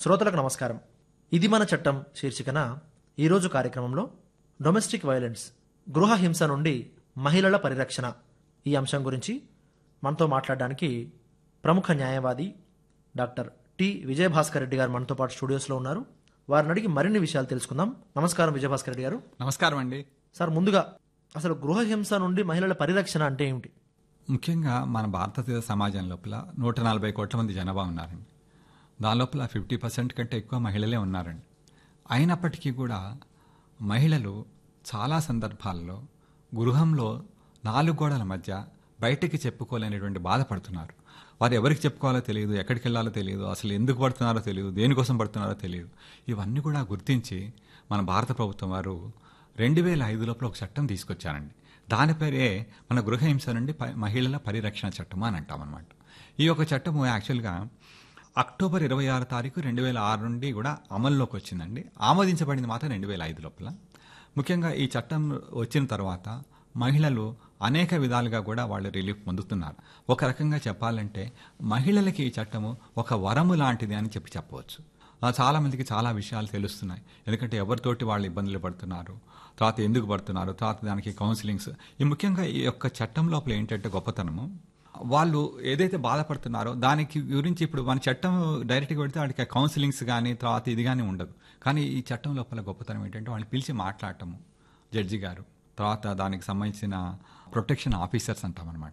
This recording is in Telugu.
శ్రోతలకు నమస్కారం ఇది మన చట్టం శీర్షికన ఈరోజు కార్యక్రమంలో డొమెస్టిక్ వైలెన్స్ గృహ హింస నుండి మహిళల పరిరక్షణ ఈ అంశం గురించి మనతో మాట్లాడడానికి ప్రముఖ న్యాయవాది డాక్టర్ టి విజయభాస్కర్ రెడ్డి గారు మనతో పాటు స్టూడియోస్లో ఉన్నారు వారిని అడిగి మరిన్ని విషయాలు తెలుసుకుందాం నమస్కారం విజయభాస్కర్ రెడ్డి గారు నమస్కారం అండి సార్ ముందుగా అసలు గృహ హింస నుండి మహిళల పరిరక్షణ అంటే ఏమిటి ముఖ్యంగా మన భారతదేశ సమాజం లోపల నూట నలభై కోట్ల మంది జనాభా ఉన్నారండి దాని లోపల ఫిఫ్టీ పర్సెంట్ కంటే ఎక్కువ మహిళలే ఉన్నారండి అయినప్పటికీ కూడా మహిళలు చాలా సందర్భాల్లో గృహంలో నాలుగు గోడల మధ్య బయటికి చెప్పుకోలేనటువంటి బాధపడుతున్నారు వారు ఎవరికి చెప్పుకోవాలో తెలియదు ఎక్కడికి వెళ్ళాలో తెలియదు అసలు ఎందుకు పడుతున్నారో తెలియదు దేనికోసం పడుతున్నారో తెలియదు ఇవన్నీ కూడా గుర్తించి మన భారత ప్రభుత్వం వారు రెండు వేల ఐదు లోపల ఒక చట్టం తీసుకొచ్చారండి దాని పేరే మన గృహహింస నుండి ప- మహిళల పరిరక్షణ చట్టం అని అంటాం అనమాట ఈ యొక్క చట్టము యాక్చువల్గా అక్టోబర్ ఇరవై ఆరు తారీఖు రెండు వేల ఆరు నుండి కూడా అమల్లోకి వచ్చిందండి ఆమోదించబడింది మాత్రం రెండు వేల ఐదు లోపల ముఖ్యంగా ఈ చట్టం వచ్చిన తర్వాత మహిళలు అనేక విధాలుగా కూడా వాళ్ళు రిలీఫ్ పొందుతున్నారు ఒక రకంగా చెప్పాలంటే మహిళలకి ఈ చట్టము ఒక వరము లాంటిది అని చెప్పి చెప్పవచ్చు ఆ, చాలా మందికి చాలా విషయాలు తెలుస్తున్నాయి ఎందుకంటే ఎవరితోటి వాళ్ళు ఇబ్బందులు పడుతున్నారు తర్వాత ఎందుకు పడుతున్నారు తర్వాత దానికి కౌన్సిలింగ్స్ ఈ ముఖ్యంగా ఈ యొక్క చట్టం లోపల ఏంటంటే గొప్పతనము వాళ్ళు ఏదైతే బాధపడుతున్నారో దానికి గురించి ఇప్పుడు మన చట్టం డైరెక్ట్గా పెడితే వాడికి కౌన్సిలింగ్స్ కానీ తర్వాత ఇది కానీ ఉండదు కానీ ఈ చట్టం లోపల గొప్పతనం ఏంటంటే వాళ్ళని పిలిచి మాట్లాడటము జడ్జి గారు తర్వాత దానికి సంబంధించిన ప్రొటెక్షన్ ఆఫీసర్స్ అంటాం అనమాట